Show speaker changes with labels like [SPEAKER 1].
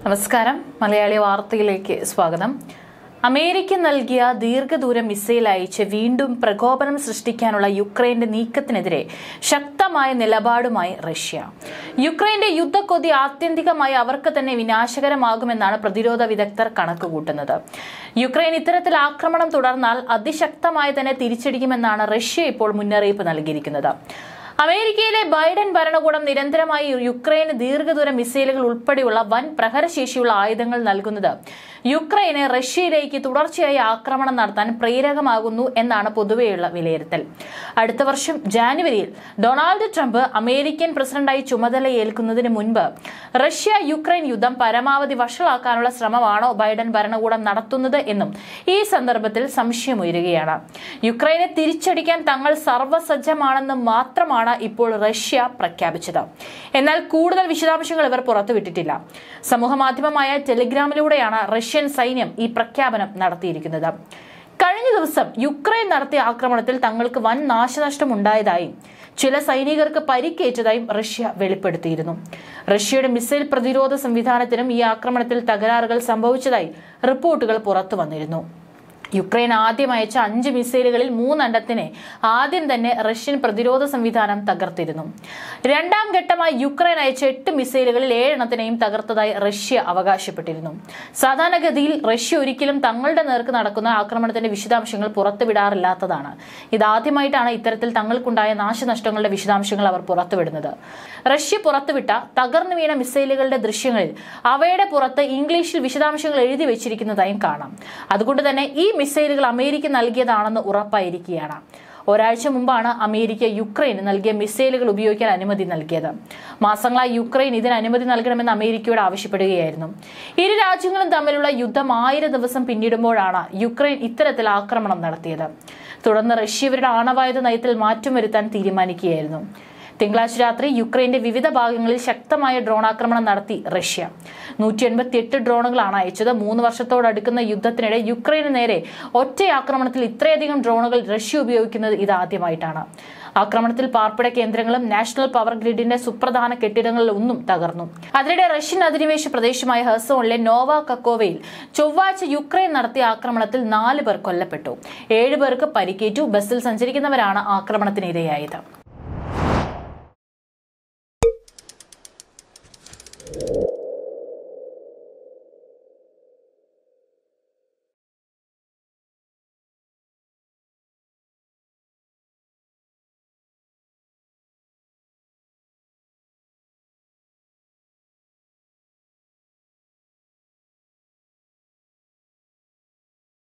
[SPEAKER 1] നമസ്കാരം മലയാളി വാർത്തയിലേക്ക് സ്വാഗതം അമേരിക്ക നൽകിയ ദീർഘദൂര മിസൈൽ അയച്ച് വീണ്ടും പ്രകോപനം സൃഷ്ടിക്കാനുള്ള യുക്രൈന്റെ നീക്കത്തിനെതിരെ ശക്തമായ നിലപാടുമായി റഷ്യ യുക്രൈന്റെ യുദ്ധക്കൊതി ആത്യന്തികമായി അവർക്ക് തന്നെ വിനാശകരമാകുമെന്നാണ് പ്രതിരോധ വിദഗ്ധർ കണക്കുകൂട്ടുന്നത് യുക്രൈൻ ഇത്തരത്തിൽ ആക്രമണം തുടർന്നാൽ അതിശക്തമായി തന്നെ തിരിച്ചടിക്കുമെന്നാണ് റഷ്യ ഇപ്പോൾ മുന്നറിയിപ്പ് നൽകിയിരിക്കുന്നത് അമേരിക്കയിലെ ബൈഡൻ ഭരണകൂടം നിരന്തരമായി യുക്രൈന് ദീർഘദൂര മിസൈലുകൾ ഉൾപ്പെടെയുള്ള വൻ പ്രഹരശേഷിയുള്ള ആയുധങ്ങൾ നൽകുന്നത് യുക്രൈന് റഷ്യയിലേക്ക് തുടർച്ചയായി ആക്രമണം നടത്താൻ പ്രേരകമാകുന്നു എന്നാണ് പൊതുവെയുള്ള വിലയിരുത്തൽ അടുത്ത വർഷം ജാനുവരിയിൽ ഡൊണാൾഡ് ട്രംപ് അമേരിക്കൻ പ്രസിഡന്റായി ചുമതലയേൽക്കുന്നതിന് മുൻപ് റഷ്യ യുക്രൈൻ യുദ്ധം പരമാവധി വഷളാക്കാനുള്ള ശ്രമമാണോ ബൈഡൻ ഭരണകൂടം നടത്തുന്നത് എന്നും ഈ സന്ദർഭത്തിൽ സംശയമുയരുകയാണ് യുക്രൈനെ തിരിച്ചടിക്കാൻ തങ്ങൾ സർവ്വസജ്ജമാണെന്ന് മാത്രമാണ് ഇപ്പോൾ റഷ്യ പ്രഖ്യാപിച്ചത് എന്നാൽ കൂടുതൽ വിശദാംശങ്ങൾ ഇവർ പുറത്തുവിട്ടിട്ടില്ല സമൂഹ മാധ്യമമായ ടെലിഗ്രാമിലൂടെയാണ് റഷ്യൻ സൈന്യം ഈ പ്രഖ്യാപനം നടത്തിയിരിക്കുന്നത് കഴിഞ്ഞ ദിവസം യുക്രൈൻ നടത്തിയ ആക്രമണത്തിൽ തങ്ങൾക്ക് വൻ നാശനഷ്ടം ഉണ്ടായതായും ചില സൈനികർക്ക് പരിക്കേറ്റതായും റഷ്യ വെളിപ്പെടുത്തിയിരുന്നു റഷ്യയുടെ മിസൈൽ പ്രതിരോധ സംവിധാനത്തിനും ഈ ആക്രമണത്തിൽ തകരാറുകൾ സംഭവിച്ചതായി റിപ്പോർട്ടുകൾ പുറത്തു വന്നിരുന്നു യുക്രൈൻ ആദ്യം അയച്ച അഞ്ച് മിസൈലുകളിൽ മൂന്നെണ്ണത്തിനെ ആദ്യം തന്നെ റഷ്യൻ പ്രതിരോധ സംവിധാനം തകർത്തിരുന്നു രണ്ടാം ഘട്ടമായി യുക്രൈൻ അയച്ച എട്ട് മിസൈലുകളിൽ ഏഴെണ്ണത്തിനെയും തകർത്തതായി റഷ്യ അവകാശപ്പെട്ടിരുന്നു സാധാരണഗതിയിൽ റഷ്യ ഒരിക്കലും തങ്ങളുടെ നേർക്ക് നടക്കുന്ന ആക്രമണത്തിന്റെ വിശദാംശങ്ങൾ പുറത്തുവിടാറില്ലാത്തതാണ് ഇതാദ്യമായിട്ടാണ് ഇത്തരത്തിൽ തങ്ങൾക്കുണ്ടായ നാശനഷ്ടങ്ങളുടെ വിശദാംശങ്ങൾ അവർ പുറത്തുവിടുന്നത് റഷ്യ പുറത്തുവിട്ട തകർന്നു വീണ മിസൈലുകളുടെ ദൃശ്യങ്ങളിൽ അവയുടെ പുറത്ത് ഇംഗ്ലീഷിൽ വിശദാംശങ്ങൾ എഴുതി വെച്ചിരിക്കുന്നതായും കാണാം അതുകൊണ്ട് തന്നെ ഈ മിസൈലുകൾ അമേരിക്ക നൽകിയതാണെന്ന് ഉറപ്പായിരിക്കുകയാണ് ഒരാഴ്ച മുമ്പാണ് അമേരിക്ക യുക്രൈന് നൽകിയ മിസൈലുകൾ ഉപയോഗിക്കാൻ അനുമതി നൽകിയത് മാസങ്ങളായി യുക്രൈൻ ഇതിന് അനുമതി നൽകണമെന്ന് അമേരിക്കയോട് ആവശ്യപ്പെടുകയായിരുന്നു ഇരു രാജ്യങ്ങളും തമ്മിലുള്ള യുദ്ധം ആയിരം ദിവസം പിന്നിടുമ്പോഴാണ് യുക്രൈൻ ഇത്തരത്തിൽ ആക്രമണം നടത്തിയത് തുടർന്ന് റഷ്യ ഇവരുടെ ആണവായുധ നയത്തിൽ മാറ്റം വരുത്താൻ തീരുമാനിക്കുകയായിരുന്നു തിങ്കളാഴ്ച രാത്രി യുക്രൈന്റെ വിവിധ ഭാഗങ്ങളിൽ ശക്തമായ ഡ്രോൺ ആക്രമണം നടത്തി റഷ്യ നൂറ്റി എൺപത്തി എട്ട് ഡ്രോണുകളാണ് അയച്ചത് മൂന്ന് വർഷത്തോടടുക്കുന്ന യുദ്ധത്തിനിടെ യുക്രൈന് നേരെ ഒറ്റ ആക്രമണത്തിൽ ഇത്രയധികം ഡ്രോണുകൾ റഷ്യ ഉപയോഗിക്കുന്നത് ഇതാദ്യമായിട്ടാണ് ആക്രമണത്തിൽ പാർപ്പിട കേന്ദ്രങ്ങളും നാഷണൽ പവർ ഗ്രിഡിന്റെ സുപ്രധാന കെട്ടിടങ്ങളിൽ ഒന്നും തകർന്നു അതിനിടെ റഷ്യൻ അധിനിവേശ പ്രദേശമായ ഹെർസോണിലെ നോവ കക്കോവയിൽ ചൊവ്വാഴ്ച യുക്രൈൻ നടത്തിയ ആക്രമണത്തിൽ നാല് പേർ കൊല്ലപ്പെട്ടു ഏഴ് പേർക്ക് പരിക്കേറ്റു ബസ്സിൽ സഞ്ചരിക്കുന്നവരാണ് ആക്രമണത്തിനിരയായത്